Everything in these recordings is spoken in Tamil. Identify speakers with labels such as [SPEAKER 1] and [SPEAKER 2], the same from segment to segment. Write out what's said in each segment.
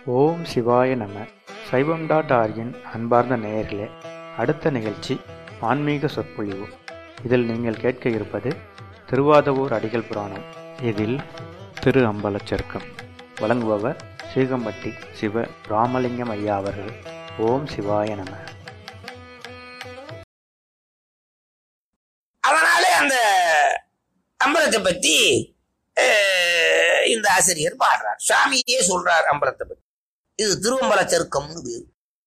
[SPEAKER 1] ஓம் சிவாய நம சைவம் டாட் ஆர்கின் அன்பார்ந்த நேயர்களே அடுத்த நிகழ்ச்சி ஆன்மீக சொற்பொழிவு இதில் நீங்கள் கேட்க இருப்பது திருவாதவூர் அடிகள் புராணம் இதில் திரு அம்பலச்சருக்கம் வழங்குபவர் சீகம்பட்டி சிவ ராமலிங்கம் ஐயா அவர்கள் ஓம் சிவாய நம
[SPEAKER 2] அதனாலே அந்த அம்பலத்தை பத்தி அஹ், இந்த ஆசிரியர் பாடுறார் சுவாமியே சொல்றார் அம்பலத்தை பத்தி இது திருவம்பல செருக்கம்னு பேரு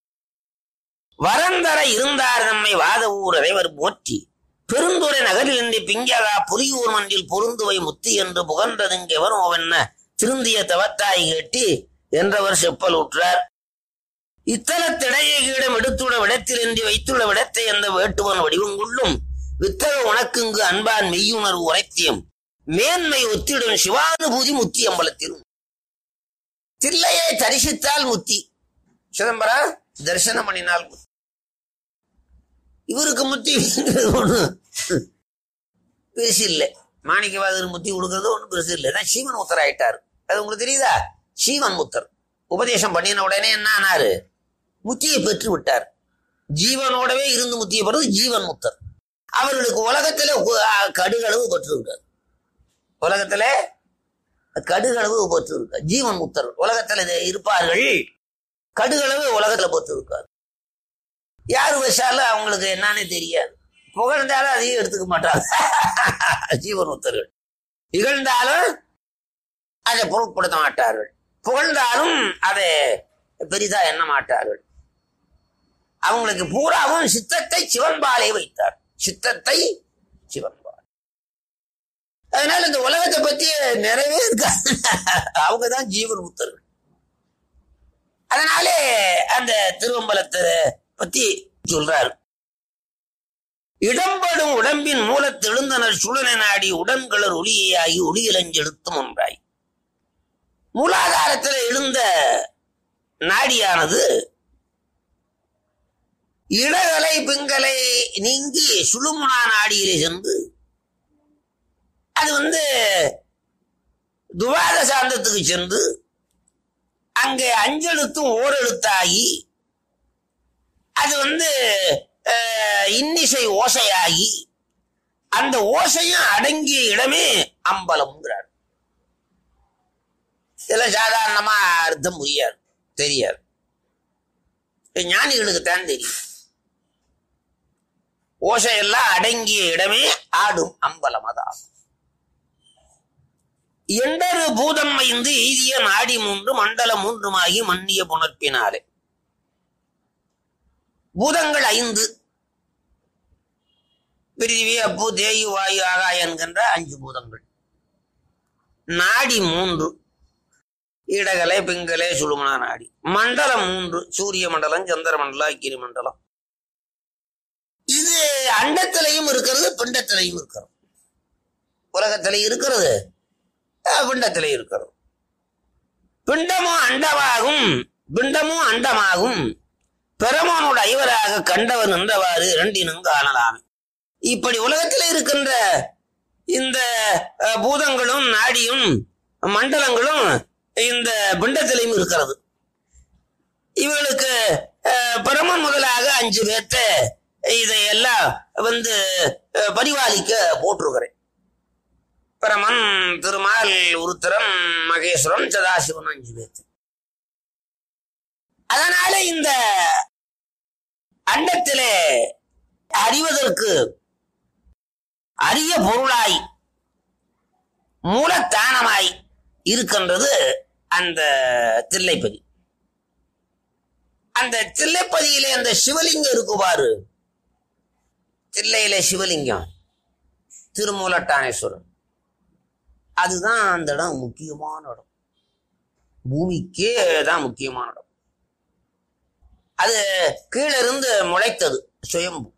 [SPEAKER 2] வரந்தர இருந்தார் நம்மை வாத ஊர் இறைவர் போற்றி பெருந்துரை நகரில் இன்றி பிங்ககா புலியூர் மன்றில் பொருந்துவை முத்தி என்று புகன்றதுங்க எவனோவென்ன திருந்திய தவத்தாய் கேட்டி என்றவர் செப்பலுற்றார் இத்தலத்திடையே கீடம் எடுத்துள்ள விடத்தில் என்று வைத்துள்ள விடத்தை எந்த வேட்டுவன் வடிவங்குள்ளும் வித்தக உனக்குங்கு அன்பான் மெய்யுணர்வு உரைத்தியம் மேன்மை ஒத்திடும் சிவானுபூதி முத்தி அம்பலத்திலும் தில்லையை தரிசித்தால் முத்தி சிதம்பரம் தரிசனம் பண்ணினால் முத்தி இவருக்கு முத்தி ஒண்ணு பெருசு இல்லை மாணிக்கவாதர் முத்தி கொடுக்கறது ஒன்றும் பெருசு இல்லை தான் சீவன் முத்தர் ஆயிட்டாரு அது உங்களுக்கு தெரியுதா சீவன் முத்தர் உபதேசம் பண்ணின உடனே என்ன ஆனாரு முத்தியை பெற்று விட்டார் ஜீவனோடவே இருந்து முத்தியை பெறது ஜீவன் முத்தர் அவர்களுக்கு உலகத்துல உ- அ, கடுகளவு பெற்றிருக்கார் உலகத்துல கடுகளவு பெற்றிருக்கார் ஜீவன் முத்தர் உலகத்துல இது இருப்பார்கள் கடுகளவு உலகத்துல பெற்றிருக்கார் யார் வச்சாலும் அவங்களுக்கு என்னன்னு தெரியாது புகழ்ந்தாலும் அதையும் எடுத்துக்க மாட்டாங்க ஜீவன் முத்தர்கள் இகழ்ந்தாலும் அதை பொருட்படுத்த மாட்டார்கள் புகழ்ந்தாலும் அதை பெரிதா எண்ண மாட்டார்கள் அவங்களுக்கு பூராவும் சித்தத்தை சிவன்பாலே வைத்தார் சித்தத்தை சிவன்பால் அதனால இந்த உலகத்தை பத்தி நிறையவே இருக்காது அவங்கதான் ஜீவன் முத்தர்கள் அதனாலே அந்த திருவம்பலத்தை பத்தி சொல்றாரு இடம்படும் உடம்பின் மூலத்தெழுந்தனர் சுழன நாடி உடன்களர் ஒளியாகி ஒளியிலஞ்செழுத்தும் ஒன்றாய் மூலாதாரத்தில் எழுந்த நாடியானது இடகலை பிங்கலை நீங்கி சுழுமுனா நாடியிலே சென்று அது வந்து துவாத சாந்தத்துக்கு சென்று அங்கே அஞ்செழுத்தும் ஓரெழுத்தாகி அது வந்து அஹ், இன்னிசை ஓசையாகி அந்த ஓசையும் அடங்கிய இடமே அம்பலம்ங்கிறார் இதெல்லாம் சாதாரணமா அர்த்தம் புரியாது தெரியாது இது ஞானிகளுக்கு தான் தெரியும் ஓசையெல்லாம் அடங்கிய இடமே ஆடும் அம்பலம் அதாகும் எண்டரு பூதம் ஐந்து எய்திய நாடி மூன்று மண்டல மூன்றுமாகி மன்னிய புணர்ப்பினாலே பூதங்கள் ஐந்து பிரிதிவி அப்பு தேயு வாயு ஆகாய என்கின்ற அஞ்சு பூதங்கள் நாடி மூன்று இடகலை பிங்கலை சுழுமனா நாடி மண்டலம் மூன்று சூரிய மண்டலம் சந்திர மண்டலம் அக்கினி மண்டலம் இது அண்டத்திலையும் இருக்கிறது பிண்டத்திலையும் இருக்கிறது உலகத்திலையும் இருக்கிறது அஹ், பிண்டத்திலையும் இருக்கிறது பிண்டமும் அண்டமாகும் பிண்டமும் அண்டமாகும் பெருமானோட ஐவராக கண்டவர் நின்றவாறு இரண்டினும் காணலாமே இப்படி உலகத்தில் இருக்கின்ற இந்த அஹ், பூதங்களும் நாடியும் மண்டலங்களும் இந்த பிண்டத்திலையும் இருக்கிறது இவர்களுக்கு அஹ், பிரமன் முதலாக அஞ்சு பேர்த்த இதையெல்லாம் வந்து அஹ், பரிபாலிக்க போட்டிருக்கிறேன் பிரமன் திருமால் உருத்திரன் மகேஸ்வரன் சதாசிவன் அஞ்சு பேர்த்து அதனால இந்த அண்டத்திலே அறிவதற்கு அரிய பொருளாய் மூலத்தானமாய் இருக்கின்றது அந்த தில்லைப்பதி அந்த தில்லைப்பதியிலே அந்த சிவலிங்கம் இருக்கு பாரு தில்லையில சிவலிங்கம் திருமூலட்டானேஸ்வரர் அதுதான் அந்த இடம் முக்கியமான இடம் பூமிக்கே தான் முக்கியமான இடம் அது கீழே இருந்து முளைத்தது சுயம்பு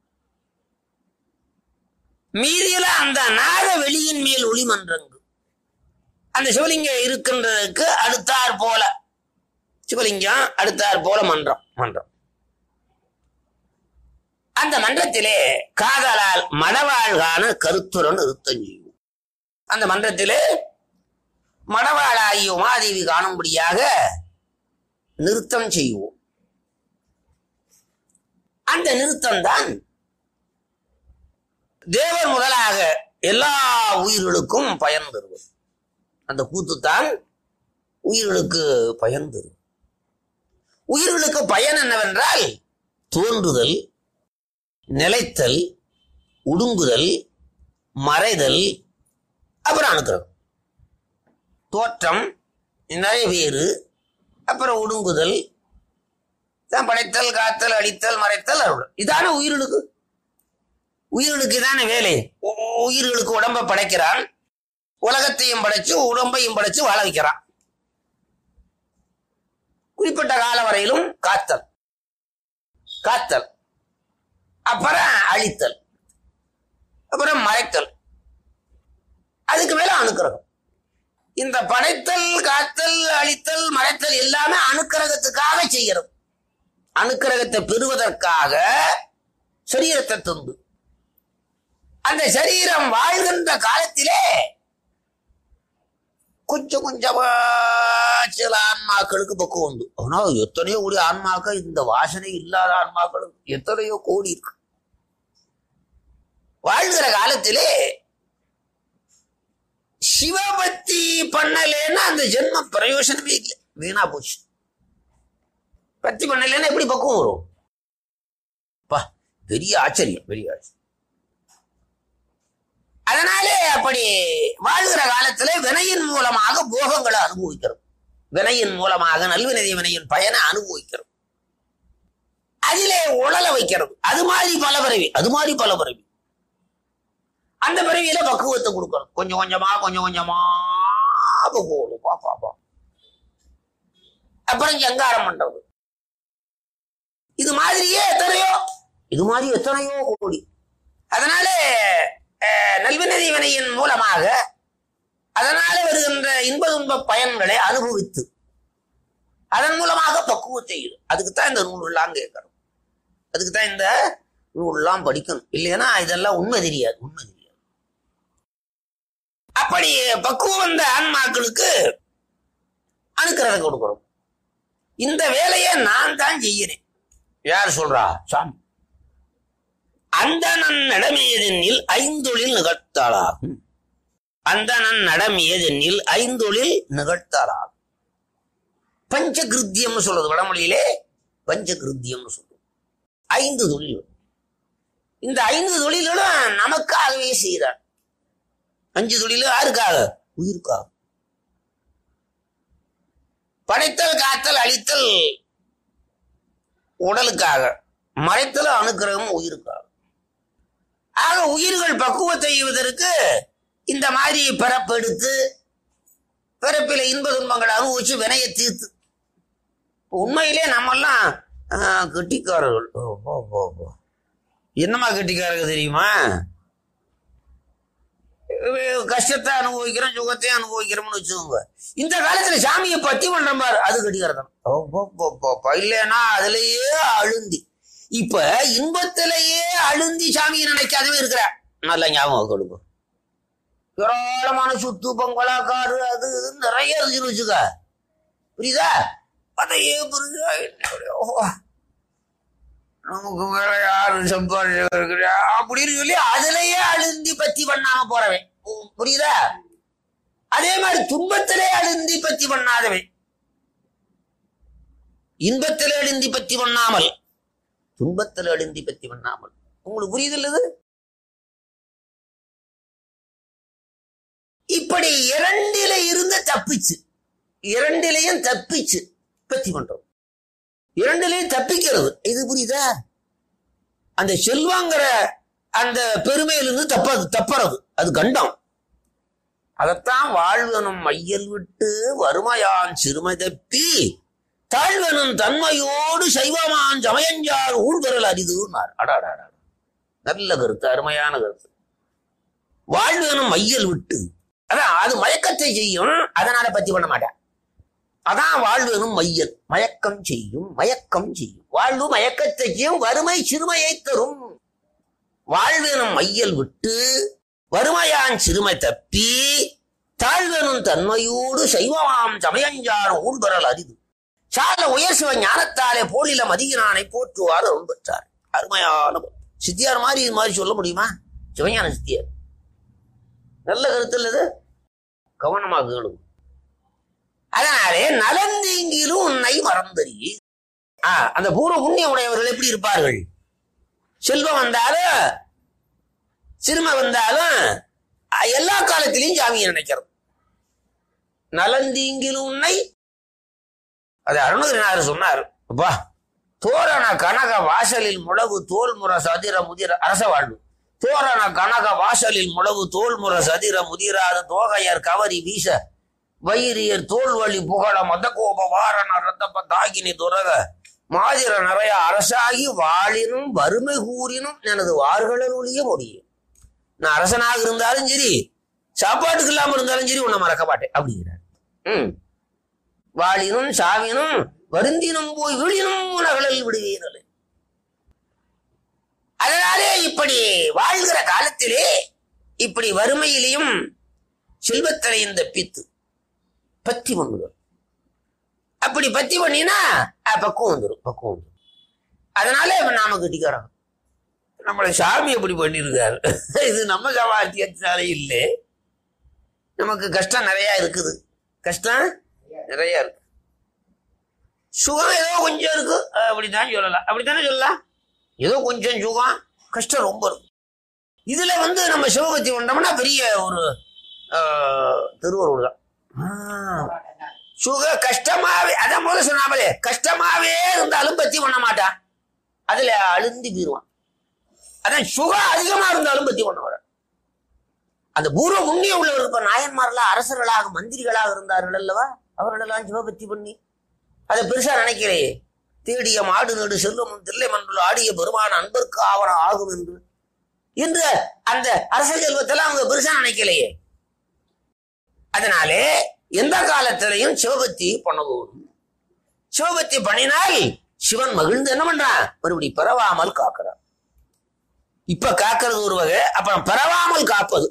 [SPEAKER 2] மீதியில அந்த நாக வெளியின் மேல் ஒளிமன்றங்கு அந்த சிவலிங்கம் இருக்கின்றதுக்கு அடுத்தாற் போல சிவலிங்கம் அடுத்தாற் போல மன்றம் மன்றம் அந்த மன்றத்திலே காதலால் மணவாழ்கான கருத்துடன் இருத்தம் செய்யும் அந்த மன்றத்திலே மணவாளாகிய உமாதேவி காணும்படியாக நிறுத்தம் செய்வோம் அந்த நிறுத்தம் தான் தேவர் முதலாக எல்லா உயிர்களுக்கும் பயன் தருவது அந்த கூத்து தான் உயிர்களுக்கு பயன் தரும் உயிர்களுக்கு பயன் என்னவென்றால் தோன்றுதல் நிலைத்தல் உடுங்குதல் மறைதல் அப்புறம் அனுக்கிரகம் தோற்றம் நிறைவேறு அப்புறம் உடுங்குதல் தான் படைத்தல் காத்தல் அழித்தல் மறைத்தல் அருள் இதான உயிர்களுக்கு உயிர்களுக்கு இதான வேலை உ- உயிர்களுக்கு உடம்ப படைக்கிறான் உலகத்தையும் படைச்சு உடம்பையும் படைச்சு வாழ வைக்கிறான் குறிப்பிட்ட கால வரையிலும் காத்தல் காத்தல் அப்புறம் அழித்தல் அப்புறம் மறைத்தல் அதுக்கு மேல அனுக்கிரகம் இந்த படைத்தல் காத்தல் அழித்தல் மறைத்தல் எல்லாமே அனுக்கிரகத்துக்காக செய்யறது அனுக்கிரகத்தை பெறுவதற்காக சரீரத்தை தொண்டு அந்த சரீரம் வாழ்கின்ற காலத்திலே கொஞ்சம் கொஞ்சமா சில ஆன்மாக்களுக்கு பக்குவம் உண்டு ஆனா எத்தனையோ கோடி ஆன்மாக்கள் இந்த வாசனை இல்லாத ஆன்மாக்களுக்கு எத்தனையோ கோடி இருக்கு வாழ்கிற காலத்திலே சிவபக்தி பண்ணலைன்னா அந்த ஜென்ம பிரயோஜனமே இல்லை வீணா போச்சு பக்தி பண்ணலைன்னா எப்படி பக்குவம் வரும் பா பெரிய ஆச்சரியம் பெரிய ஆச்சரியம் அதனாலே அப்படி வாழ்கிற காலத்துல வினையின் மூலமாக போகங்களை அனுபவிக்கிறோம் வினையின் மூலமாக நல்வினை வினையின் பயனை அனுபவிக்கிறோம் அதிலே உழல வைக்கிறது அது மாதிரி பல பிறவி அது மாதிரி பல பிறவி அந்த பிறவியில பக்குவத்தை கொடுக்கணும் கொஞ்சம் கொஞ்சமா கொஞ்சம் கொஞ்சமா பக்குவம் பா பாப்பா அப்புறம் ஜங்காரம் பண்றது இது மாதிரியே எத்தனையோ இது மாதிரி எத்தனையோ கோடி அதனால அஹ், நல்வினை வினையின் மூலமாக அதனால வருகின்ற இன்ப துன்ப பயன்களை அனுபவித்து அதன் மூலமாக பக்குவத்தை இது அதுக்குத்தான் இந்த நூல்லாம் கேட்கணும் அதுக்குத்தான் இந்த நூல்லாம் படிக்கணும் இல்லைன்னா இதெல்லாம் உண்மை தெரியாது உண்மை தெரியாது அப்படி பக்குவம் வந்த ஆன்மாக்களுக்கு அனுக்கிறத கொடுக்கிறோம் இந்த வேலையை நான் தான் செய்கிறேன் யார் சொல்றா சாமி அந்த நன் நடமையதெனில் ஐந்தொழில் நிகழ்த்தாளாகும் அந்த நன் நடமையதெனில் ஐந்தொழில் நிகழ்த்தாளாகும் பஞ்சகிருத்தியம்னு சொல்றது வடமொழியிலே பஞ்சகிருத்தியம்னு சொல்றது ஐந்து தொழில் இந்த ஐந்து தொழில்களும் நமக்காகவே செய்கிறார் அஞ்சு தொழிலும் யாருக்காக உயிருக்காக படைத்தல் காத்தல் அழித்தல் உடலுக்காக மறைத்தல் அணுக்கிறதும் உயிருக்காக ஆக உயிர்கள் பக்குவத்தை செய்வதற்கு இந்த மாதிரி பிறப்பெடுத்து பிறப்பில இன்ப துன்பங்களை அனுபவிச்சு வினையை தீர்த்து உண்மையிலே நம்மெல்லாம் ஆஹ், கெட்டிக்காரர்கள் ஓ, ஓ, ஓ, ஓ. என்னம்மா கெட்டிக்காரங்க தெரியுமா அஹ், கஷ்டத்தை அனுபவிக்கிறோம் சுகத்தை அனுபவிக்கிறோம்னு வச்சுக்கோங்க இந்த காலத்துல சாமியை பத்தி பண்றோம் பாரு அது கெட்டிக்காரதான் ஓ, ஓ, ஓ, ஓ, ஓ. இல்லைன்னா அதுலயே அழுந்தி இப்ப இன்பத்திலேயே அழுந்தி சாமியை நினைக்காதவே இருக்கிற நல்ல ஞாபகம் கொடுக்கும் ஏராளமான சுத்து பங்களா காரு அது இதுன்னு நிறைய இருக்குன்னு வச்சுக்க புரியுதா அதையே புரியுதா என்னுடைய ஓ, நமக்கு வேற யாரு சம்பாதிச்சு அப்படின்னு சொல்லி அதுலயே அழுந்தி பத்தி பண்ணாம போறவன் உம், புரியுதா அதே மாதிரி துன்பத்திலே அழுந்தி பத்தி பண்ணாதவன் இன்பத்திலே அழுந்தி பத்தி பண்ணாமல் துன்பத்தில் அழுந்தி பத்தி பண்ணாமல் உங்களுக்கு புரியுது இல்லது இப்படி இரண்டில இருந்து தப்பிச்சு இரண்டிலையும் தப்பிச்சு பத்தி பண்றோம் இரண்டிலையும் தப்பிக்கிறது இது புரியுதா அந்த செல்வாங்கிற அந்த பெருமையிலிருந்து தப்பது தப்புறது அது கண்டம் அதத்தான் வாழ்வனும் மையல் விட்டு வறுமையான் சிறுமை தப்பி தாழ்வனும் தன்மையோடு சைவமான் சமயஞ்சார் ஊழ்வரல் அரிதுன்னார் அடாடா நல்ல கருத்து அருமையான கருத்து வாழ்வனும் மையல் விட்டு அதான் அது மயக்கத்தை செய்யும் அதனால பத்தி பண்ண மாட்டேன் அதான் வாழ்வனும் மையல் மயக்கம் செய்யும் மயக்கம் செய்யும் வாழ்வு மயக்கத்தை செய்யும் வறுமை சிறுமையை தரும் வாழ்வெனும் மையல் விட்டு வறுமையான் சிறுமை தப்பி தாழ்வெனும் தன்மையோடு சைவமாம் சமயஞ்சாரம் ஊழ்வரல் அரிது சால உயர் சிவ ஞானத்தாலே போலில மதியினானை போற்றுவார் அருள் பெற்றார் அருமையான பொருள். சித்தியார் மாதிரி இது மாதிரி சொல்ல முடியுமா சிவஞான சித்தியார் நல்ல கருத்து இல்லது கவனமாக கேளுங்க அதனாலே நலந்தீங்கிலும் உன்னை மறந்தறி ஆ, அந்த பூர்வ புண்ணிய உடையவர்கள் எப்படி இருப்பார்கள் செல்வம் வந்தாலும் சிறுமை வந்தாலும் அ, எல்லா காலத்திலையும் சாமியை நினைக்கிறது நலந்தீங்கிலும் உன்னை அது அருணகிரிநாதர் சொன்னார் அப்பா தோரண கனக வாசலில் முழவு தோல் முற சதிர முதிர அரச வாழ்வு தோரண கனக வாசலில் முழவு தோல் முற சதிர முதிராத தோகையர் கவரி வீச வைரியர் தோல் வழி புகழ மத கோப வாரண ரத்தப்ப தாகினி துரக மாதிர நிறைய அரசாகி வாழினும் வறுமை கூறினும் எனது வார்களில் ஒழிய முடியும் நான் அரசனாக இருந்தாலும் சரி சாப்பாட்டுக்கு இல்லாம இருந்தாலும் சரி உன்னை மறக்க மாட்டேன் அப்படிங்கிறார் ம் வாழினும் சாவினும் வருந்தினும் போய் விழினும் உலகளில் விடுவீர்கள் அதனாலே இப்படி வாழ்கிற காலத்திலே இப்படி வறுமையிலையும் செல்வத்திலையும் தப்பித்து பத்தி பண்ணுதல் அப்படி பத்தி பண்ணினா அஹ், பக்குவம் வந்துடும் பக்குவம் வந்துடும் அதனால இவன் நாம கட்டிக்காரன் நம்மளை சாமி எப்படி பண்ணியிருக்காரு இது நம்ம சமாத்தியத்தாலே இல்லை நமக்கு கஷ்டம் நிறைய இருக்குது கஷ்டம் நிறைய இருக்கு சுகம் ஏதோ கொஞ்சம் இருக்கு அஹ் அப்படித்தான் சொல்லலாம் அப்படித்தானே சொல்லலாம் ஏதோ கொஞ்சம் சுகம் கஷ்டம் ரொம்ப இருக்கு இதுல வந்து நம்ம சிவபக்தி கொண்டோம்னா பெரிய ஒரு அஹ், திருவருள் தான் ஆஹ், சுக கஷ்டமாவே அதான் முதல்ல சொன்னாமலே கஷ்டமாவே இருந்தாலும் பத்தி பண்ண மாட்டான் அதுல அழுந்தி போயிருவான் அதான் சுகம் அதிகமா இருந்தாலும் பத்தி பண்ண வர அந்த பூர்வ புண்ணியம் உள்ளவர் இப்ப நாயன்மார்களா அரசர்களாக மந்திரிகளாக இருந்தார்கள் அல்லவா அவர்களெல்லாம் சிவபக்தி பண்ணி அதை பெருசா நினைக்கலையே தேடிய மாடு நடு செல்வமும் தில்லை மன்றுள் ஆடிய பெருமான அன்பருக்கு ஆவணம் ஆகும் என்று இன்று அந்த அரச செல்வத்தெல்லாம் அவங்க பெருசா நினைக்கலையே அதனாலே எந்த காலத்திலையும் சிவபக்தி பண்ண போகணும் சிவபக்தி பண்ணினால் சிவன் மகிழ்ந்து என்ன பண்றான் மறுபடி பிறவாமல் காக்கிறான் இப்ப காக்கிறது ஒரு வகை அப்புறம் பிறவாமல் காப்பது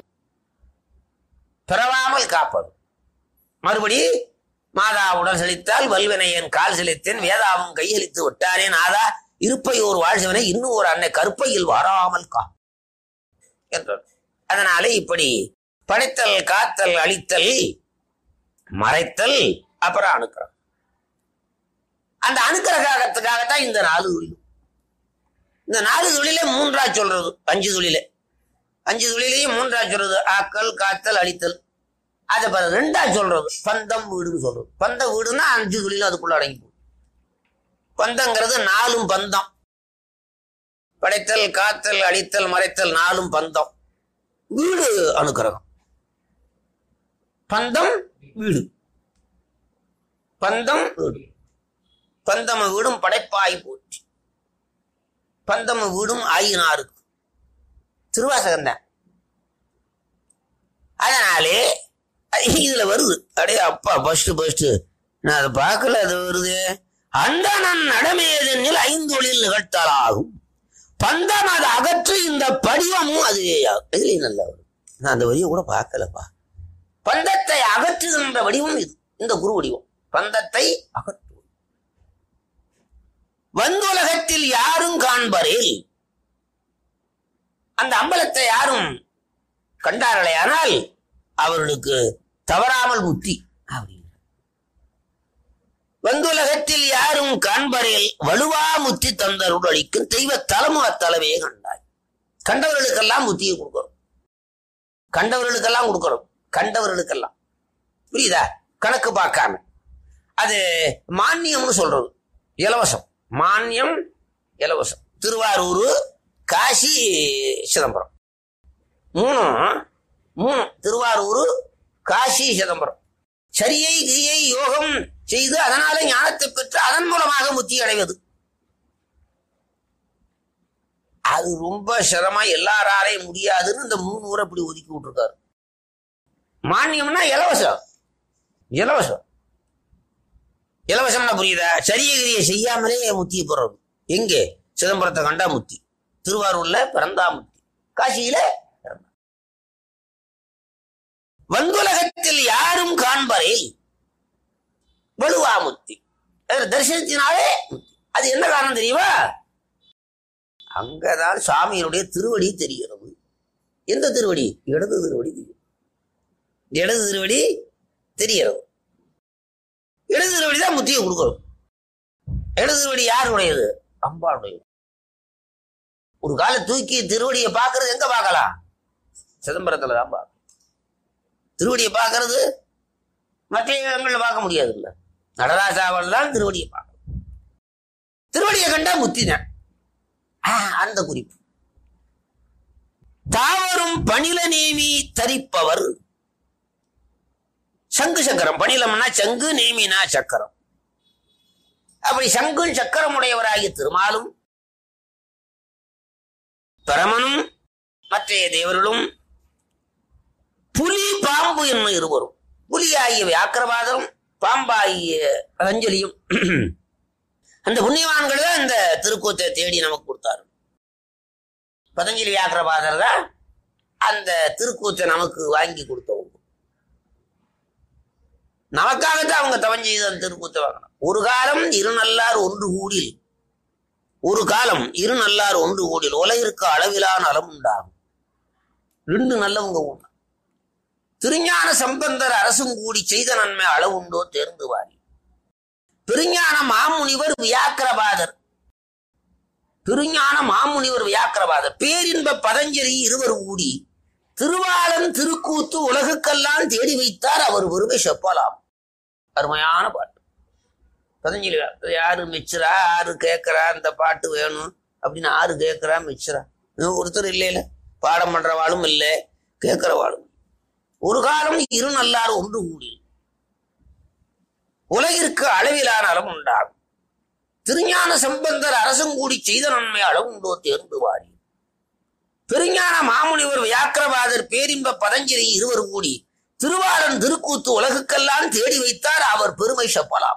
[SPEAKER 2] பிறவாமல் காப்பது மறுபடி மாதா உடல் செழித்தால் வல்வினையன் கால் செழித்தேன் வேதாவும் கையளித்து விட்டாரே நாதா இருப்பை ஒரு வாழ்சிவனை இன்னும் ஒரு அன்னை கருப்பையில் வராமல் கா என்றார் அதனாலே இப்படி படைத்தல் காத்தல் அழித்தல் மறைத்தல் அப்புறம் அணுக்கிறோம் அந்த அணுக்கிறக்காகத்துக்காகத்தான் இந்த நாலு தொழில் இந்த நாலு தொழிலே மூன்றா சொல்றது அஞ்சு தொழிலே அஞ்சு தொழிலையும் மூன்றா சொல்றது ஆக்கல் காத்தல் அழித்தல் அதை பிறகு ரெண்டா சொல்றது பந்தம் வீடுன்னு சொல்றது பந்த வீடுன்னா அஞ்சு தொழிலும் அதுக்குள்ள அடங்கி போகும் பந்தங்கிறது நாலும் பந்தம் படைத்தல் காத்தல் அழித்தல் மறைத்தல் நாலும் பந்தம் வீடு அனுக்கிரகம் பந்தம் வீடு பந்தம் வீடு பந்தம வீடும் படைப்பாய் போச்சு பந்தம வீடும் ஆயினாருக்கு திருவாசகம் தான் அதனாலே அது இதுல வருது அடே அப்பா ஃபர்ஸ்ட் ஃபர்ஸ்ட் நான் அதை பார்க்கல அது வருது அந்தணன் நடமேதனில் ஐந்தொழில் நிகழ்த்தலாகும் பந்தம் அதை அகற்று இந்த படிவமும் அதுவே இதுலயும் நல்லா வரும் நான் அந்த வரியை கூட பார்க்கலப்பா பந்தத்தை அகற்றுகின்ற வடிவம் இது இந்த குரு வடிவம் பந்தத்தை அகற்று வந்துலகத்தில் யாரும் காண்பரேல் அந்த அம்பலத்தை யாரும் கண்டார்களேயானால் அவர்களுக்கு தவறாமல் புத்தி அப்படிங்கிற வந்துலகத்தில் யாரும் காண்பரேல் வலுவா முத்தி தந்தருள் அளிக்கும் தெய்வ தலமு அத்தலவையே கண்டாய் கண்டவர்களுக்கெல்லாம் புத்தியை கொடுக்கிறோம் கண்டவர்களுக்கெல்லாம் கொடுக்கிறோம் கண்டவர்களுக்கெல்லாம் புரியுதா கணக்கு பார்க்காம அது மானியம்னு சொல்றது இலவசம் மானியம் இலவசம் திருவாரூர் காசி சிதம்பரம் மூணு மூணு திருவாரூர் காசி சிதம்பரம் சரியை கிரியை யோகம் செய்து அதனால ஞானத்தை பெற்று அதன் மூலமாக முத்தி அடைவது அது ரொம்ப சிரமம் எல்லாராலையும் முடியாதுன்னு இந்த மூணு ஊரை இப்படி ஒதுக்கி விட்டுருக்காரு மானியம்னா இலவசம் இலவசம் இலவசம்னா புரியுதா சரியகிரியை செய்யாமலே முத்தியை பெறது எங்கே சிதம்பரத்தை கண்டா முத்தி திருவாரூர்ல பிறந்தா முத்தி காசியில பிறந்தா. வந்துலகத்தில் யாரும் காண்பரே வலுவா முத்தி அது தரிசனத்தினாலே முக்தி. அது என்ன காரணம் தெரியுமா அங்கதான் சாமியினுடைய திருவடி தெரிகிறது எந்த திருவடி இடது திருவடி தெரியும் இடது திருவடி தெரிகிறது இடது திருவடி தான் முத்தியை கொடுக்கணும் இடது திருவடி யாருடையது அம்பாளுடையது ஒரு கால தூக்கி திருவடியை பார்க்கறது எங்க பார்க்கலாம் சிதம்பரத்துல தான் பார்க்கணும் திருவடியை பார்க்கறது மற்ற இடங்கள்ல பார்க்க முடியாது இல்ல நடராஜாவல் தான் திருவடியை பார்க்கணும் திருவடியை கண்டா முத்தி தான் அந்த குறிப்பு தாவரும் பணில நேமி தரிப்பவர் சங்கு சக்கரம் பணிலம்னா சங்கு நேமினா சக்கரம் அப்படி சங்கும் சக்கரம் உடையவராகிய திருமாலும் பரமனும் மற்றைய தேவர்களும் புலி பாம்பு என்னும் இருவரும் புலியாகிய வியாக்கிரவாதரும் பாம்பாகிய அஞ்சலியும் அந்த புண்ணியவான்கள் தான் இந்த திருக்கூத்தை தேடி நமக்கு கொடுத்தாரு பதஞ்சலி வியாக்கிரபாதர் தான் அந்த திருக்கூத்தை நமக்கு வாங்கி கொடுத்தவங்க நமக்காகத்தான் அவங்க தவம் செய்து அந்த திருக்கூத்தை வாங்கணும் ஒரு காலம் இரு நல்லார் ஒன்று கூடில் ஒரு காலம் இரு நல்லார் ஒன்று கூடில் உலகிற்கு அளவிலா நலம் உண்டாகும் ரெண்டு நல்லவங்க உண்டு திருஞான சம்பந்தர் அரசும் கூடி செய்த நன்மை அளவுண்டோ தேர்ந்து வாரி பெருஞான மாமுனிவர் வியாக்கிரபாதர் பெருஞான மாமுனிவர் வியாக்கிரபாதர் பேரின்ப பதஞ்சலி இருவர் கூடி திருவாளன் திருக்கூத்து உலகுக்கெல்லாம் தேடி வைத்தார் அவர் ஒருமை செப்பலாம் அருமையான பாட்டு பதஞ்சலி யாரு மிச்சரா யாரு கேட்கறா இந்த பாட்டு வேணும் அப்படின்னு யாரு கேட்கறா மிச்சரா இன்னும் ஒருத்தர் இல்லையில பாடம் பண்றவாளும் இல்லை கேட்கிறவாளும் ஒரு காலம் இரு நல்லார் ஒன்று கூடி உலகிற்கு அளவிலான அளவு உண்டாகும் திருஞான சம்பந்தர் அரசும் கூடி செய்த நன்மை அளவு உண்டோ தேர்ந்து வாரி பெருஞான மாமுனிவர் வியாக்கிரவாதர் பேரின்ப பதஞ்சலி இருவர் கூடி திருவாளன் திருக்கூத்து உலகுக்கெல்லாம் தேடி வைத்தார் அவர் பெருமை செப்பலாம்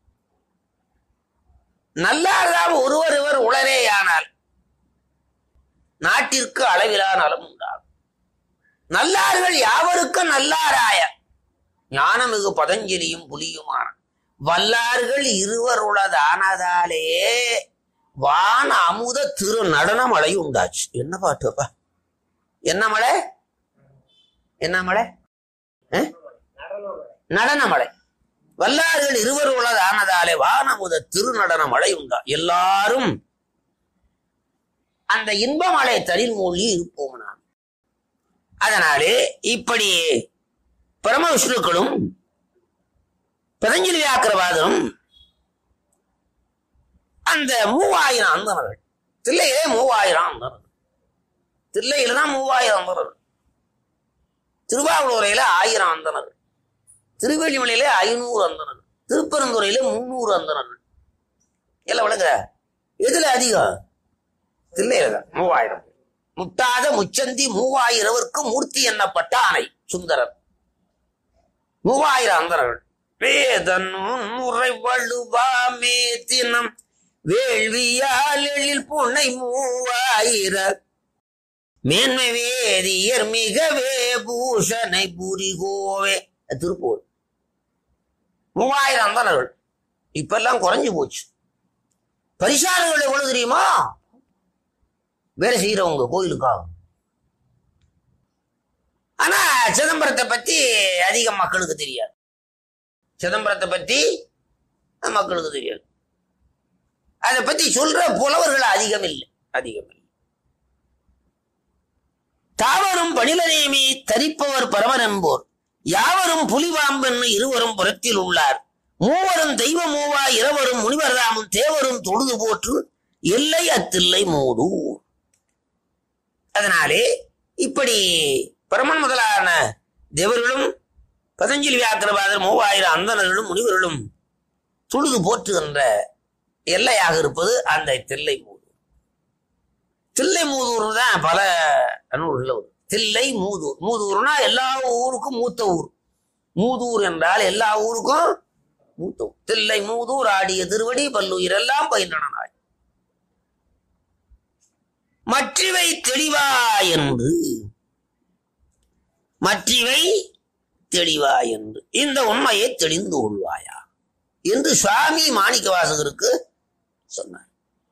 [SPEAKER 2] நல்லார்தான் ஒருவர் இவர் உளரேயானால் நாட்டிற்கு அளவிலா நலம் உண்டாகும் நல்லார்கள் யாவருக்கும் நல்லாராய ஞானமிகு பதஞ்சலியும் புலியுமான வல்லார்கள் இருவருளதானதாலே வான அமுத திரு நடன மழை உண்டாச்சு என்ன பாட்டுப்பா என்ன மழை என்ன மழை அஹ்? நடன மழை வல்லார்கள் இருவர் உலதானதாலே வானமுத திருநடன மழை உண்டா எல்லாரும் அந்த இன்ப மலை தனில் மூழ்கி இருப்போம் நாம் அதனாலே இப்படி பரம விஷ்ணுக்களும் பதஞ்சலி வியாக்கிரவாதரும் அந்த மூவாயிரம் அந்தனர்கள் தில்லையிலே மூவாயிரம் அந்தனர்கள் தில்லையில தான் மூவாயிரம் அந்தனர்கள் திருவாவூரையில ஆயிரம் அந்தனர்கள் திருவேலிமலையில ஐநூறு அந்தனர்கள் திருப்பரந்துறையில முன்னூறு அந்தனர்கள் எல்லாம் விளங்குற எதுல அதிகம் தில்லையில தான் மூவாயிரம் முட்டாத முச்சந்தி மூவாயிரவர்க்கு மூர்த்தி எண்ணப்பட்ட ஆணை சுந்தரர் மூவாயிரம் அந்தரர்கள் வேதன் முறை வழுவாமே தினம் வேள்வியால் எழில் புனை மூவாயிர மேன்மை வேதியர் மிகவே பூஷனை புரிகோவே திருப்பூர் மூவாயிரம் அந்தனர்கள் இப்பெல்லாம் குறைஞ்சு போச்சு பரிசாரங்கள் எவ்வளவு தெரியுமா வேலை செய்யறவங்க கோயிலுக்காக ஆனா சிதம்பரத்தை பத்தி அதிக மக்களுக்கு தெரியாது சிதம்பரத்தை பத்தி மக்களுக்கு தெரியாது அதை பத்தி சொல்ற புலவர்கள் அதிகம் இல்லை அதிகம் இல்லை தாவரும் பணிலநேமி தரிப்பவர் பரமன் என்போர் யாவரும் புலிபாம்பென்னு இருவரும் புறத்தில் உள்ளார் மூவரும் தெய்வ மூவா இரவரும் முனிவர்தாமும் தேவரும் தொழுது போற்று எல்லை அத்தில்லை மூடு அதனாலே இப்படி பரமன் முதலான தேவர்களும் பதஞ்சலி வியாக்கிரபாதர் மூவாயிரம் அந்தணர்களும் முனிவர்களும் தொழுது போற்றுகின்ற எல்லையாக இருப்பது அந்த தில்லை மூதூர் தில்லை மூதூர் தான் பல நூல்கள் வரும் தில்லை மூதூர் மூதூர்னா எல்லா ஊருக்கும் மூத்த ஊர் மூதூர் என்றால் எல்லா ஊருக்கும் மூத்த ஊர் தில்லை மூதூர் ஆடிய திருவடி பல்லுயிர் எல்லாம் பயின்றன நாள் மற்றிவை தெளிவா என்று மற்றிவை தெளிவா என்று இந்த உண்மையை தெளிந்து கொள்வாயா என்று சுவாமி மாணிக்க வாசகருக்கு சொன்னார்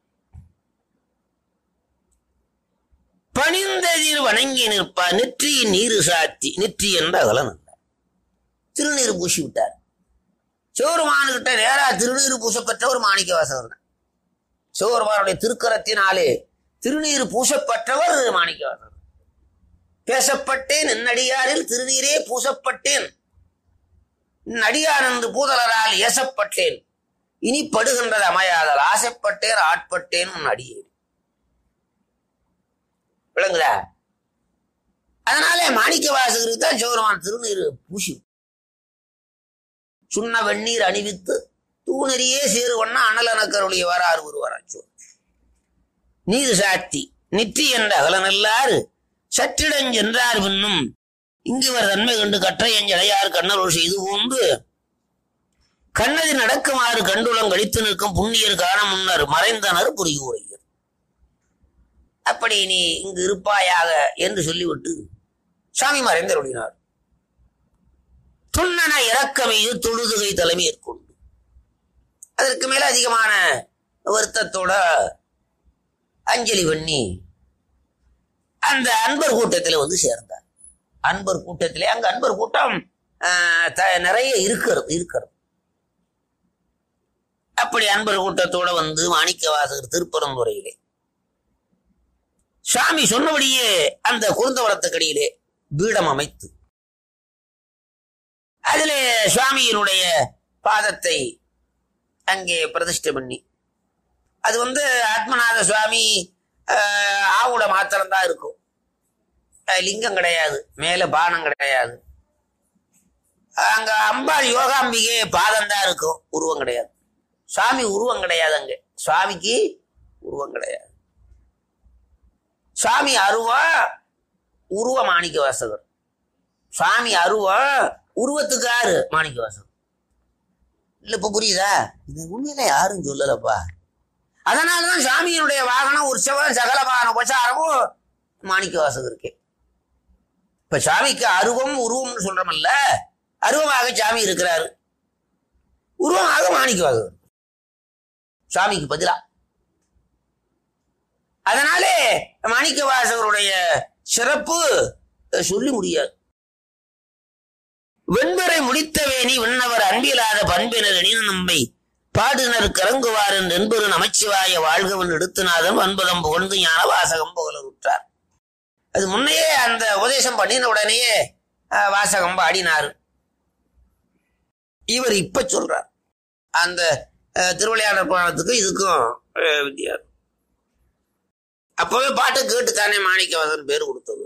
[SPEAKER 2] பணிந்ததிர் வணங்கி நிற்பா நெற்றியின் நீரு சாத்தி நெற்றி என்ற அகலன் அல்ல திருநீர் பூசி விட்டார் சிவருமானுகிட்ட நேரா திருநீர் பூசப்பட்ட ஒரு மாணிக்க வாசகர் தான் சிவருமானுடைய திருக்கரத்தினாலே திருநீர் பூசப்பட்டவர் மாணிக்க வாசகர் பேசப்பட்டேன் என்னடியாரில் திருநீரே பூசப்பட்டேன் நடிகார் என்று பூதலரால் ஏசப்பட்டேன் இனி படுகின்றது அமையாதல் ஆசைப்பட்டேன் ஆட்பட்டேன் உன் அடியேன் விளங்குதா அதனாலே மாணிக்க வாசகருக்கு தான் சிவருமான் திருநீர் பூசி சுண்ண வெந்நீர் அணிவித்து தூணறியே சேருவண்ணா அனலனக்கருடைய வராறு ஒருவராச்சு நீர் சாத்தி நிற்றி என்ற அகலனல்லாறு சற்றிடஞ் சென்றார் பின்னும் இங்குவர் தன்மை கண்டு கற்றையஞ்சடையார் கண்ணருள் செய்து போன்று கண்ணதி நடக்குமாறு கண்டுளம் கழித்து நிற்கும் புண்ணியர் காண முன்னர் மறைந்தனர் புரியூரையர் அப்படி நீ இங்கு இருப்பாயாக என்று சொல்லிவிட்டு சாமி மறைந்தருளினார் துண்ணன இறக்கமைது தொழுதுகை தலைமையேற்கொண்டு அதற்கு மேல அதிகமான வருத்தத்தோட அஞ்சலி பண்ணி அந்த அன்பர் கூட்டத்தில் வந்து சேர்ந்தார் அன்பர் கூட்டத்திலே அங்க அன்பர் கூட்டம் ஆஹ், த- நிறைய இருக்கிறது இருக்கிறது அப்படி அன்பர் கூட்டத்தோட வந்து மாணிக்க வாசகர் திருப்பரந்துரையிலே சாமி சொன்னபடியே அந்த குருந்தவரத்துக்கடியிலே பீடம் அமைத்து அதிலே சுவாமியினுடைய பாதத்தை அங்கே பிரதிஷ்டை பண்ணி அது வந்து ஆத்மநாத சுவாமி ஆஹ், ஆவுட மாத்திரம்தான் இருக்கும் அஹ், லிங்கம் கிடையாது மேல பானம் கிடையாது அங்க அம்பாள் யோகாம்பிகை பாதம் தான் இருக்கும் உருவம் கிடையாது சாமி உருவம் கிடையாது அங்க சுவாமிக்கு உருவம் கிடையாது சாமி அருவா உருவ மாணிக்க வாசகர் சாமி அருவா உருவத்துக்கு யாரு மாணிக்க வாசகர் இல்ல இப்ப புரியுதா இது உண்மையில யாரும் சொல்லலப்பா அதனாலதான் சாமியினுடைய வாகனம் உற்சவம் சகலமான உபசாரமும் மாணிக்க வாசகருக்கு இப்ப சாமிக்கு அருவம் உருவம்னு சொல்றோம்ல அருவமாக சாமி இருக்கிறாரு உருவமாக மாணிக்க வாசகர் சாமிக்கு பதிலா அதனாலே மாணிக்க வாசகருடைய சிறப்பு அஹ், சொல்லி முடியாது வெண்பரை முடித்தவேணி விண்ணவர் அன்பிலாத பண்பினர் எனினும் நம்மை பாடுனர் கரங்குவார் என்று என்பரு நமச்சிவாய வாழ்கவன் எடுத்துநாதன் அன்பதம் புகழ்ந்து ஞான வாசகம் புகழ விட்டார் அது முன்னையே அந்த உபதேசம் பண்ணின உடனேயே அஹ், வாசகம் பாடினார் இவர் இப்ப சொல்றார் அந்த அஹ், திருவிளையாடல் புராணத்துக்கும் இதுக்கும் அஹ், வித்தியாசம் அப்பவே பாட்டு கேட்டு தானே மாணிக்கவாசன் பேர் கொடுத்தது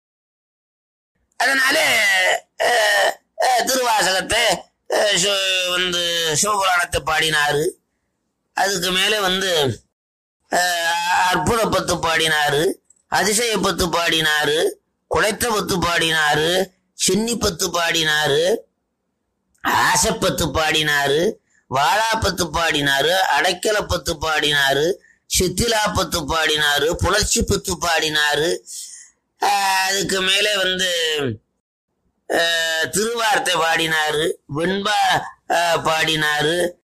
[SPEAKER 2] அதனால அஹ், அஹ், திருவாசகத்தை அஹ், சு- வந்து சிவபுராணத்தை பாடினாரு அதுக்கு மேலே வந்து அஹ், அற்புத பத்து பாடினாரு அதிசய பத்து பாடினாரு குடைத்த பத்து பாடினாரு சென்னி பத்து பாடினாரு ஆசைப்பத்து பாடினாரு வாழாப்பத்து பாடினாரு அடைக்கல பத்து பாடினாரு சித்திலா பத்து பாடினாரு புணர்ச்சி பத்து பாடினாரு ஆஹ் அதுக்கு மேலே வந்து ஆஹ் திருவார்த்தை பாடினாரு வெண்பா ஆஹ் பாடினாரு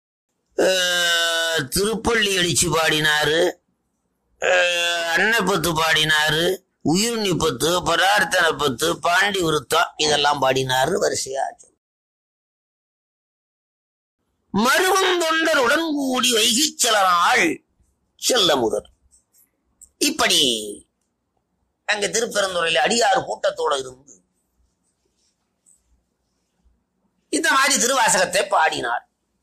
[SPEAKER 2] ஆஹ் திருப்பள்ளி அடிச்சு பாடினாரு ஆஹ் அன்னப்பத்து பாடினாரு உயிர்நி பத்து பரார்த்தன பத்து பாண்டி விருத்தம் இதெல்லாம் பாடினாரு வரிசையா சொல்லு. மருவம் தொண்டர் உடன்கூடி வைகிச் செலனாள் செல்ல முதல் இப்படி அங்க திருப்பெருந்துறையில அடியாறு கூட்டத்தோட இருந்து இந்த மாதிரி திருவாசகத்தை பாடினார்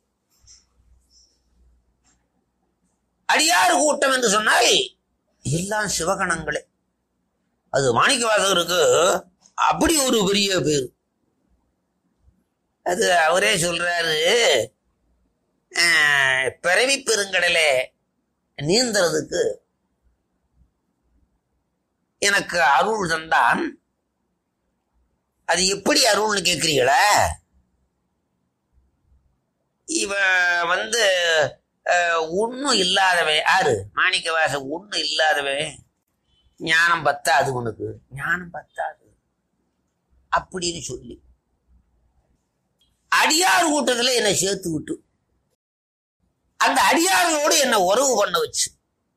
[SPEAKER 2] அடியாறு கூட்டம் என்று சொன்னால் எல்லாம் சிவகணங்களே அது மாணிக்க வாசகருக்கு அப்படி ஒரு பெரிய பேர் அது அவரே சொல்றாரு அஹ், பிறவி பெருங்கடலே நீந்தறதுக்கு எனக்கு அருள் தந்தான் அது எப்படி அருள்னு கேக்குறீங்களா இவ வந்து அஹ், ஒண்ணும் இல்லாதவன் யாரு மாணிக்க வாசம் ஒண்ணும் இல்லாதவன் ஞானம் பத்தாது உனக்கு ஞானம் பத்தாது அப்படின்னு சொல்லி அடியார் கூட்டத்துல என்னை சேர்த்து விட்டு அந்த அடியார்களோடு என்ன உறவு பண்ண வச்சு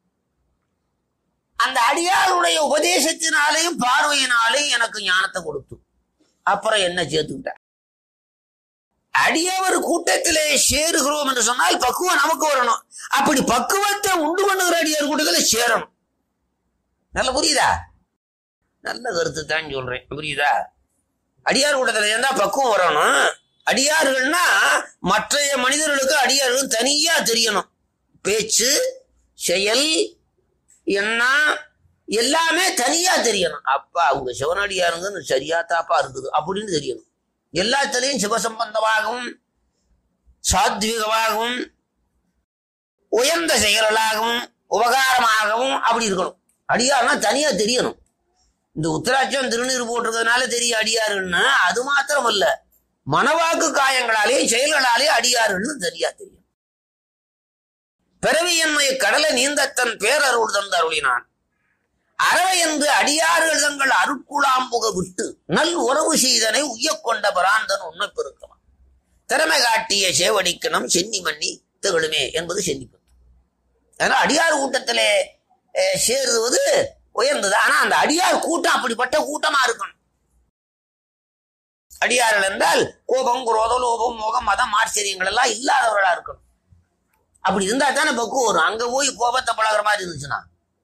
[SPEAKER 2] அந்த அடியாருடைய உபதேசத்தினாலேயும் பார்வையினாலேயும் எனக்கு ஞானத்தை கொடுத்து அப்புறம் என்ன சேர்த்துக்கிட்ட அடியவர் கூட்டத்திலே சேருகிறோம் என்று சொன்னால் பக்குவம் நமக்கு வரணும் அப்படி பக்குவத்தை உண்டு பண்ணுகிற அடியார் கூட்டத்தில் சேரணும் நல்ல புரியுதா நல்ல கருத்து தான் சொல்றேன் புரியுதா அடியார் கூட்டத்தில் இருந்தா பக்குவம் வரணும் அடியார்கள்னா மற்றைய மனிதர்களுக்கு அடியார்கள் தனியா தெரியணும் பேச்சு செயல் என்ன எல்லாமே தனியா தெரியணும் அப்பா அவங்க சிவனடியாருங்க சரியா தாப்பா இருக்குது அப்படின்னு தெரியணும் எல்லாத்திலையும் சிவசம்பந்தமாகவும் சாத்விகமாகவும் உயர்ந்த செயல்களாகவும் உபகாரமாகவும் அப்படி இருக்கணும் அடியார்னா தனியா தெரியணும் இந்த உத்தராட்சம் திருநீர் போட்டிருக்கிறதுனால தெரியும் அடியாருன்னா அது மாத்திரம் அல்ல மனவாக்கு காயங்களாலேயும் செயல்களாலேயும் அடியாருன்னு தெரியா தெரியும் பிறவி என்னை கடலை நீந்தத்தன் பேரருள் தந்து அருளினான் அறவை என்று அடியார்கள் தங்கள் அருட்குழாம்புக விட்டு நல் உறவு செய்தனை உய்யக் கொண்ட பிராந்தன் உண்மை பெருக்கவன் திறமை காட்டிய சேவடிக்கணும் சென்னி மண்ணி திகழுமே என்பது சென்னிப்பது அதனால அடியார் கூட்டத்திலே அஹ், சேருவது உயர்ந்தது ஆனா அந்த அடியார் கூட்டம் அப்படிப்பட்ட கூட்டமா இருக்கணும் அடியார்கள் என்றால் கோபம் குரோதம் லோபம் மோகம் மதம் ஆச்சரியங்கள் எல்லாம் இல்லாதவர்களா இருக்கணும் அப்படி இருந்தா தானே பக்குவம் வரும் அங்க போய் கோபத்தை பழகுற மாதிரி இருந்துச்சுன்னா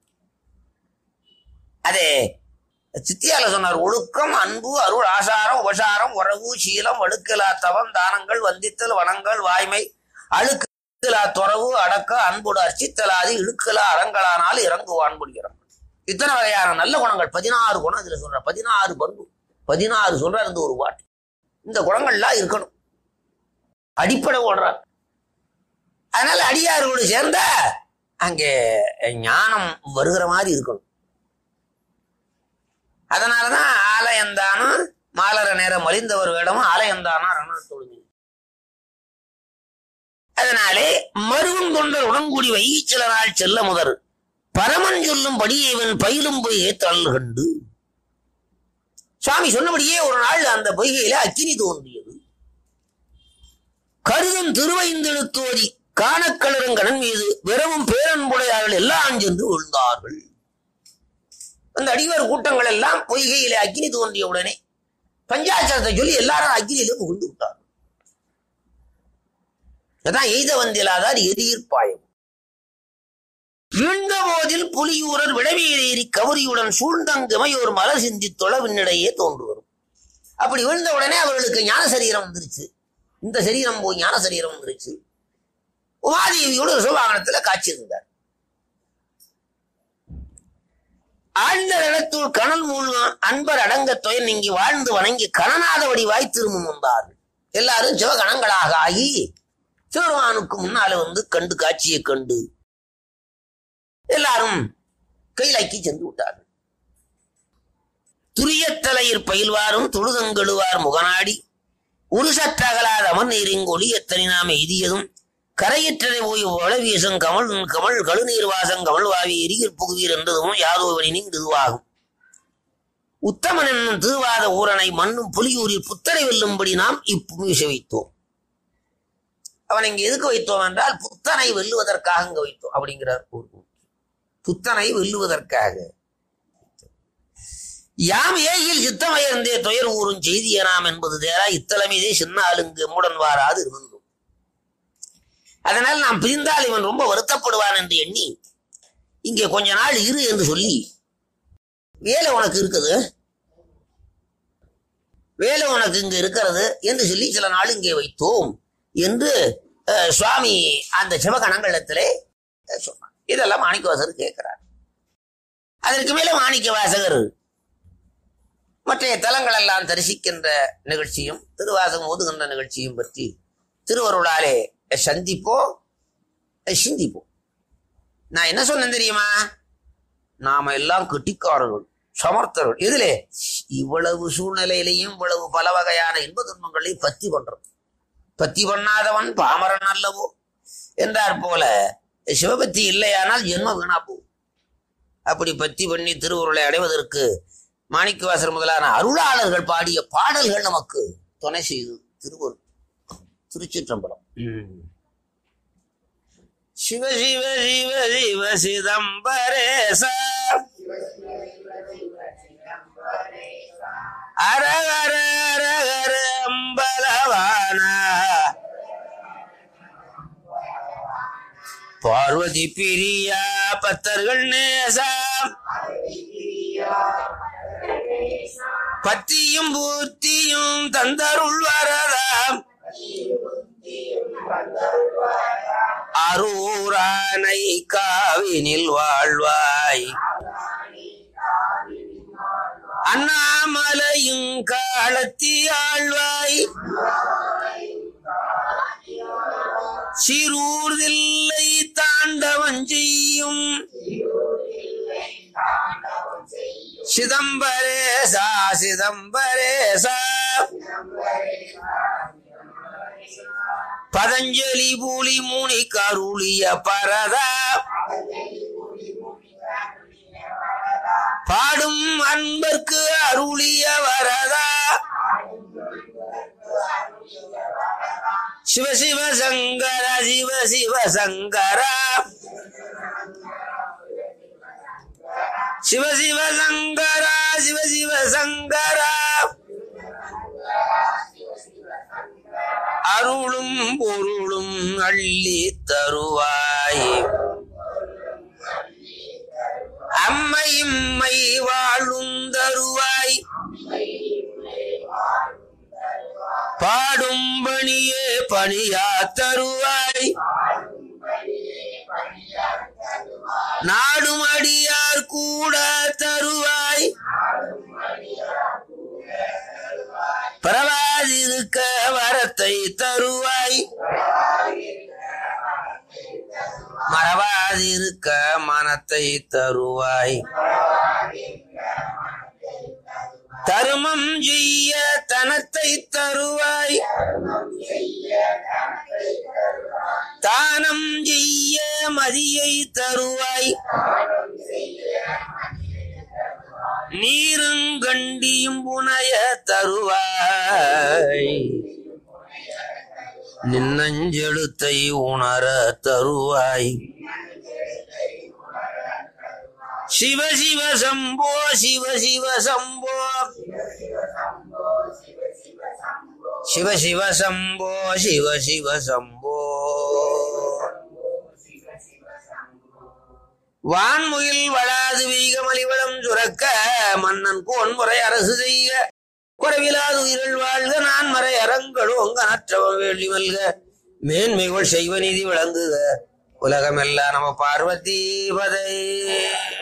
[SPEAKER 2] அதே சித்தியால சொன்னார் ஒழுக்கம் அன்பு அருள் ஆசாரம் உபசாரம் உறவு சீலம் வழுக்கலா தவம் தானங்கள் வந்தித்தல் வனங்கள் வாய்மை அழுக்கலா துறவு அடக்க அன்புடு அர்ச்சித்தலாது இழுக்கலா அறங்களானால் இறங்குவான் முடிகிறான் இத்தனை வகையான நல்ல குணங்கள் பதினாறு குணம் இதுல சொல்ற பதினாறு பண்பு பதினாறு சொல்றார் இந்த ஒரு பாட்டு இந்த குணங்கள்லாம் இருக்கணும் அடிப்படை ஓடுறார் அதனால அடியாரோடு சேர்ந்த அங்கே ஞானம் வருகிற மாதிரி இருக்கணும் அதனாலதான் ஆலயந்தானும் மாலர நேரம் மலிந்தவர் வேடமும் ஆலயந்தானா ரணத்தொழுமி அதனாலே மருவும் தொண்டர் உடன்கூடி வைகி சில நாள் செல்ல முதர் பரமன் சொல்லும் படியேவன் பயிலும் போய் தள்ளு கண்டு சுவாமி சொன்னபடியே ஒரு நாள் அந்த பொய்கையில அக்கினி தோன்றியது கருதும் திருவைந்தெழுத்தோதி காணக்களரும் கடன் மீது விரவும் பேரன்புடையார்கள் எல்லாம் சென்று விழுந்தார்கள் அந்த அடிவர் கூட்டங்கள் எல்லாம் பொய்கையிலே அக்கினி தோன்றிய உடனே பஞ்சாட்சரத்தை சொல்லி எல்லாரும் அக்கினியில புகுந்து விட்டார் அதான் எய்த வந்திலாதார் எதிர்ப்பாயம் வீழ்ந்த போதில் புலியூரர் விடவேறி கவரியுடன் சூழ்ந்தங்கமையோர் மலர் சிந்தி தொலைவினிடையே தோன்று வரும் அப்படி விழுந்த உடனே அவர்களுக்கு ஞான சரீரம் வந்துருச்சு இந்த சரீரம் போய் ஞான சரீரம் வந்துருச்சு உமாதேவியோடு ரிசவாகனத்துல காட்சி இருந்தார் ஆழ்ந்த இடத்துள் கணல் மூழ்கும் அன்பர் அடங்க துயர் நீங்கி வாழ்ந்து வணங்கி கணநாத வடிவாய் திரும்பும் வந்தார்கள் எல்லாரும் சிவகணங்களாக ஆகி சிவருமானுக்கு முன்னால வந்து கண்டு காட்சியை கண்டு எல்லாரும் கைலாக்கி சென்று விட்டார்கள் துரியத்தலையில் பயில்வாரும் தொழுதங்கெழுவார் முகநாடி உருசற்றகலாத அமர் நீரிங் ஒளியத்தனினாம் எய்தியதும் கரையற்றதை போய் வளவீசம் கமல் கமல் கழுநீர் வாசம் கமல் வாவி எரியிற் புகுவீர் என்றதும் யாதோவனின் இதுவாகும் உத்தமன் என்னும் திருவாத ஊரனை மண்ணும் புலியூரில் புத்தரை வெல்லும்படி நாம் இப்புமிச வைத்தோம் அவன் இங்க எதுக்கு வைத்தோம் என்றால் புத்தனை வெல்லுவதற்காக இங்க வைத்தோம் அப்படிங்கிறார் ஒரு புத்தனை வெல்லுவதற்காக யாம் ஏகில் சித்தமயர்ந்தே துயர் ஊறும் செய்திய நாம் என்பது தேரா இத்தலமீதே சின்ன ஆளுங்கு மூடன் வாராது இருந்தோம் அதனால் நாம் பிரிந்தால் இவன் ரொம்ப வருத்தப்படுவான் என்று எண்ணி இங்கே கொஞ்ச நாள் இரு என்று சொல்லி வேலை உனக்கு இருக்குது வேலை உனக்கு இங்க இருக்கிறது என்று சொல்லி சில நாள் இங்கே வைத்தோம் என்று அஹ், சுவாமி அந்த சிவகணங்களிடத்திலே அஹ், சொன்னார் இதெல்லாம் மாணிக்க வாசகர் கேட்கிறார் அதற்கு மேல மாணிக்க வாசகர் மற்ற தலங்கள் எல்லாம் தரிசிக்கின்ற நிகழ்ச்சியும் திருவாசகம் ஓதுகின்ற நிகழ்ச்சியும் பற்றி திருவருளாலே சந்திப்போம் சிந்திப்போம் நான் என்ன சொன்னேன் தெரியுமா நாம எல்லாம் கெட்டிக்காரர்கள் சமர்த்தர்கள் எதிலே இவ்வளவு சூழ்நிலையிலையும் இவ்வளவு பல வகையான இன்ப துன்பங்களையும் பத்தி பண்றோம் பத்தி பண்ணாதவன் பாமரன் அல்லவோ என்றார் போல சிவபக்தி இல்லையானால் ஜென்மம் வீணா போகும் அப்படி பத்தி பண்ணி திருவுருளை அடைவதற்கு மாணிக்கவாசர் முதலான அருளாளர்கள் பாடிய பாடல்கள் நமக்கு துணை செய்து திருவருள் திருச்சிற்றம்பலம் சிவ சிவ சிவ சிவ சிதம்பரேச அரகர அரகர அம்பலவான பார்வதி பிரியா பத்தர்கள் நேசா பத்தியும் பூத்தியும் தந்தருள் வரதாம் அரூரானை காவினில் வாழ்வாய் அண்ணாமலையும் காலத்தி ஆழ்வாய் சிறூர்தில்லை தாண்டவம் செய்யும் சிதம்பரேசா சிதம்பரேசா பதஞ்சலி பூலி மூனி கருளிய பரதா பாடும் அன்பர்க்கு அருளிய வரதா சிவ சிவ சங்கர சிவ சிவ சங்கரா சிவ சிவ சங்கரா சிவ சிவ சங்கரா அருளும் பொருளும் அள்ளி தருவாய் அம்மை இம்மை வாழும் தருவாய் பாடும் பணியே பணியா தருவாய் நாடும் அடியார் கூட தருவாய் பரவாதிருக்க வரத்தை தருவாய் மறவாதிருக்க மனத்தை தருவாய் தருமம் செய்ய தனத்தை தருவாய் தானம் செய்ய மதியை தருவாய் நீருங்கண்டியும் புனைய தருவாய் நின்னஞ்செழுத்தை உணர தருவாய் சிவ சிவ சம்போ சிவ சிவ சம்போ சிவ சிவ சம்போ சிவ சிவ சம்போ வான்முகில் வளாது வீகமலிவளம் சுரக்க மன்னன் கோன்முறை அரசு செய்ய குறைவிலாது உயிரில் வாழ்க நான் மறை அறங்களோங்க நற்றவ வேள்வி மல்க மேன்மைகள் செய்வ நீதி விளங்குக உலகமெல்லாம் நம பார்வதி பதை